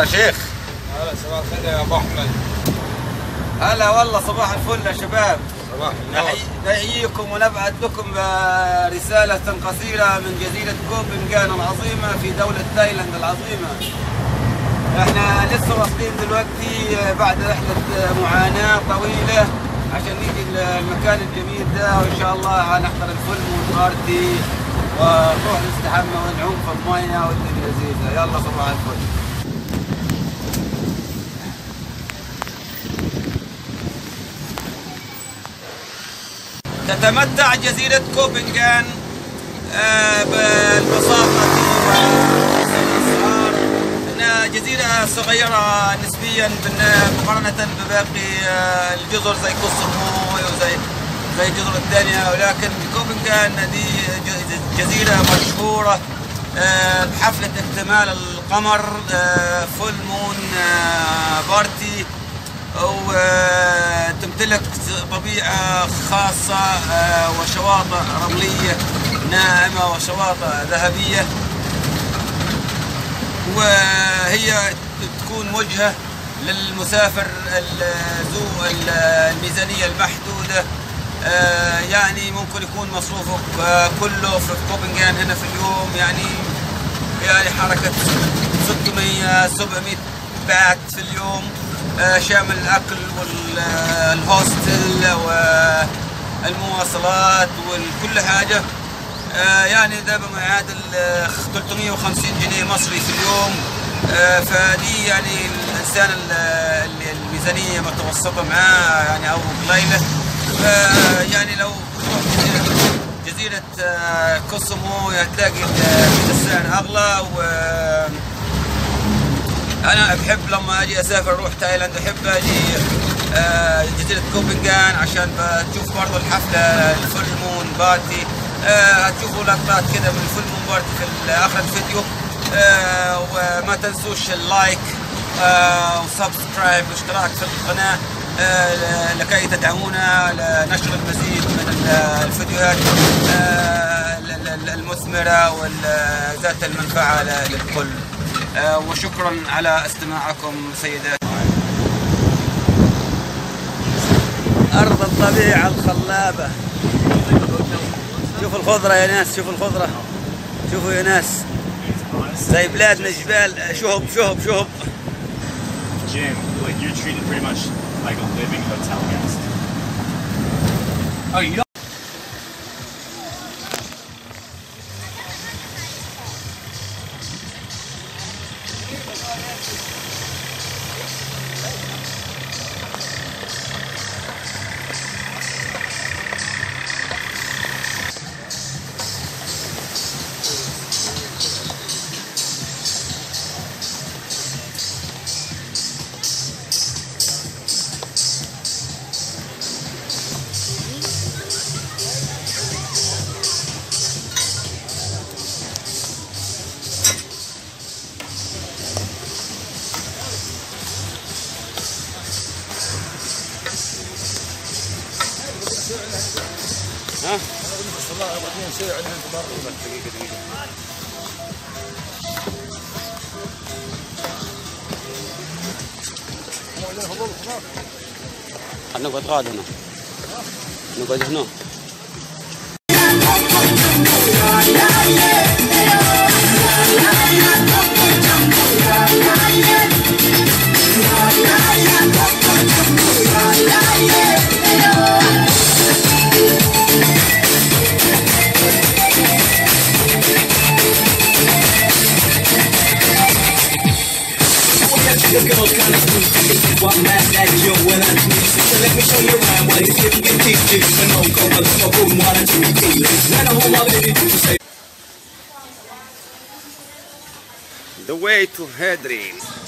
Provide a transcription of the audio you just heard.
يا شيخ هلا صباح الخير يا ابو احمد هلا والله صباح الفل يا شباب صباح النور نحيي- نحييكم ونبعث لكم رسالة قصيرة من جزيرة كوبنغان العظيمة في دولة تايلاند العظيمة احنا لسه واصلين دلوقتي بعد رحلة معاناة طويلة عشان نيجي المكان الجميل ده وان شاء الله هنحضر الفيلم والبارتي ونروح نستحمى ونعوم في المية والدنيا لذيذة يلا صباح الفل تتمتع جزيرة كوبنغان آه، بالبساطة والاستقرار إنها جزيرة صغيرة نسبيا بن- مقارنة بباقي آه، الجزر زي كوسومو وزي زي الجزر الثانية ولكن كوبنغان دي ج- جزيرة مشهورة آه، بحفلة اكتمال القمر آه، فول مون آه، بارتي وتمتلك طبيعة خاصة آه، وشواطئ رملية ناعمة وشواطئ ذهبية وهي تكون وجهة للمسافر ال- ذو ال- الميزانية المحدودة آه، يعني ممكن يكون مصروفك آه، كله في كوبنغان هنا في اليوم يعني يعني حركة 600 700 بات في اليوم آه، شامل الأكل والهوستل والمواصلات وكل حاجة آه، يعني ده بمعادل آه، 350 جنيه مصري في اليوم آه، فدي يعني الإنسان ال- اللي الميزانية متوسطة معاه يعني أو قليلة آه، يعني لو تروح جزيرة- جزيرة آه، كوسومو هتلاقي ال- السعر أغلى و انا بحب لما اجي اسافر اروح تايلاند احب اجي آه، جزيره كوبنغان عشان بتشوف برضه الحفله الفول مون بارتي آه، هتشوفوا لقطات كده من الفول مون بارتي في اخر الفيديو آه، وما تنسوش اللايك آه، وسبسكرايب واشتراك في القناه آه، لكي تدعمونا لنشر المزيد من ال- الفيديوهات آه، ال- ال- المثمره وذات المنفعه للكل آه، وشكرا على استماعكم سيدات أرض الطبيعة الخلابة شوفوا الخضرة يا ناس شوفوا الخضرة شوفوا يا ناس زي بلادنا جبال شهب شهب شهب Jim, like you're treated pretty much like a living hotel guest. Oh, you don't. نقعد غاد هنا نقعد هنا Your girl's kinda stupid, what mad at you when I tweet So let me show you around while you slip your teeth You know, go a little boom, why don't you repeat it? Now the whole my baby to say The way to Hedrin